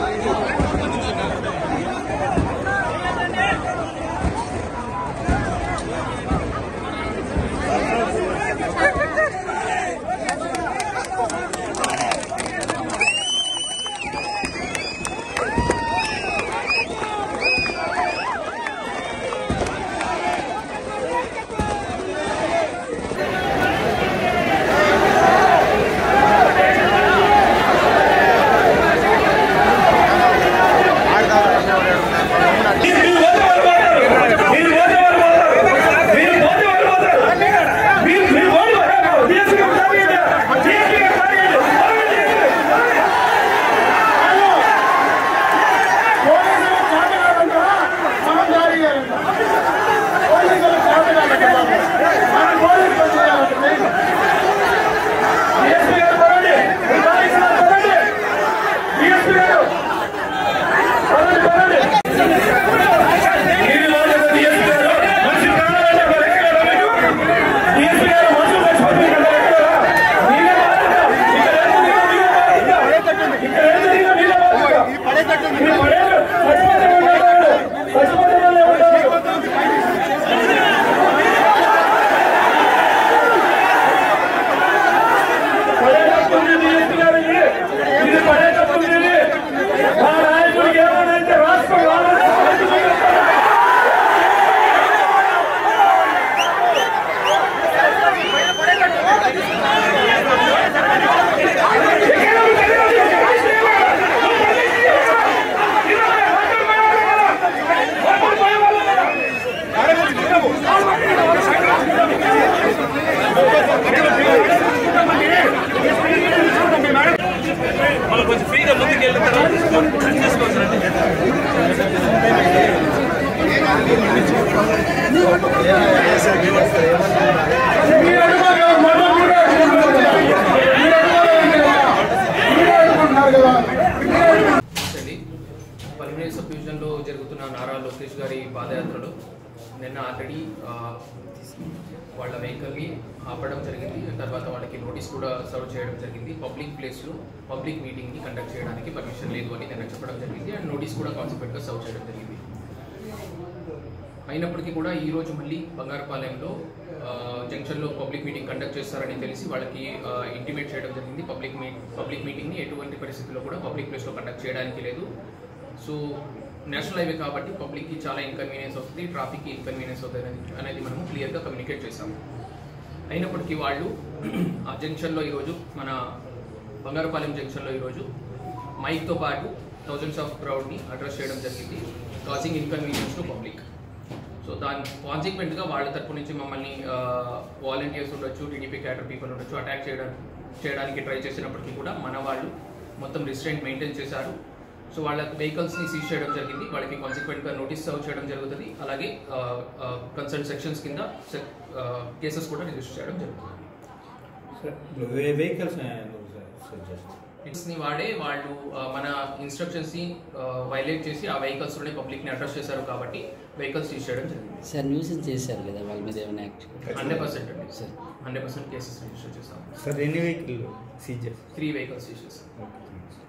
కొంచెం ఫ్రీగా ముందుకు వెళ్ళిన తర్వాత తీసుకోవచ్చు నమస్తే పల్మినేరి సబ్ డివిజన్లో జరుగుతున్న నారా లోకేష్ గారి పాదయాత్రలో నిన్న ఆల్రెడీ ఆ, వాళ్ళ వెహికల్ని ఆపడం జరిగింది తర్వాత వాళ్ళకి నోటీస్ కూడా సర్వ్ చేయడం జరిగింది పబ్లిక్ ప్లేస్లో పబ్లిక్ మీటింగ్ని కండక్ట్ చేయడానికి పర్మిషన్ లేదు అని నిన్న చెప్పడం జరిగింది అండ్ నోటీస్ కూడా కాన్సిక్వెంట్గా సర్వ్ చేయడం జరిగింది అయినప్పటికీ కూడా ఈ రోజు మళ్ళీ బంగారపాలెంలో ఆ, జంక్షన్లో పబ్లిక్ మీటింగ్ కండక్ట్ చేస్తారని తెలిసి వాళ్ళకి ఆ, ఇంటిమేట్ చేయడం జరిగింది పబ్లిక్ మీ పబ్లిక్ మీటింగ్ని ఎటువంటి పరిస్థితుల్లో కూడా పబ్లిక్ ప్లేస్లో కండక్ట్ చేయడానికి లేదు సో నేషనల్ హైవే కాబట్టి పబ్లిక్కి చాలా ఇన్కన్వీనియన్స్ అవుతుంది ట్రాఫిక్కి ఇన్కన్వీనియన్స్ అవుతుంది అనేది- అనేది మనము క్లియర్గా కమ్యూనికేట్ చేస్తాము అయినప్పటికీ వాళ్ళు ఆ జంక్షన్లో ఈరోజు మన బంగారపాలెం జంక్షన్లో ఈరోజు మైక్తో పాటు థౌజండ్స్ ఆఫ్ క్రౌడ్ని అడ్రస్ చేయడం జరిగింది causing inconvenience to public so దాని కాన్సిక్వెంట్గా వాళ్ళ తరపు నుంచి మమ్మల్ని వాలంటీర్స్ ఉండొచ్చు టీడీపీ క్యాడర్ పీపుల్ ఉండొచ్చు అటాక్ చేయడం చేయడానికి ట్రై చేసినప్పటికీ కూడా మన వాళ్ళు మొత్తం రిస్ట్రెంట్ మెయింటైన్ చేశారు సో వాళ్ళ వెహికల్స్ని సీజ్ చేయడం జరిగింది వాళ్ళకి కాన్సిక్వెంట్గా నోటీస్ సర్వ్ చేయడం జరుగుతుంది అలాగే కన్సర్న్ సెక్షన్స్ కింద కేసెస్ కూడా రిజిస్టర్ చేయడం జరుగుతుంది వెహికల్స్ సజెస్ట్ ని వాడే వాళ్ళు ఆ, మన ఇన్స్ట్రక్షన్స్ ని వైలేట్ చేసి ఆ వెహికల్స్ లోనే పబ్లిక్ ని అడ్రస్ చేశారు కాబట్టి వెహికల్స్ సీజ్ చేయడం జరిగింది సార్ న్యూసెన్స్ చేశారు కదా వాళ్ళ మీద ఏమైనా యాక్షన్ హండ్రెడ్ పర్సెంట్ అండి sir hundred percent cases register చేస్తాం సార్ ఎన్ని వెహికల్ సీజ్ చేస్తారు త్రీ వెహికల్స్ సీజ్ చేస్తాం ఓకే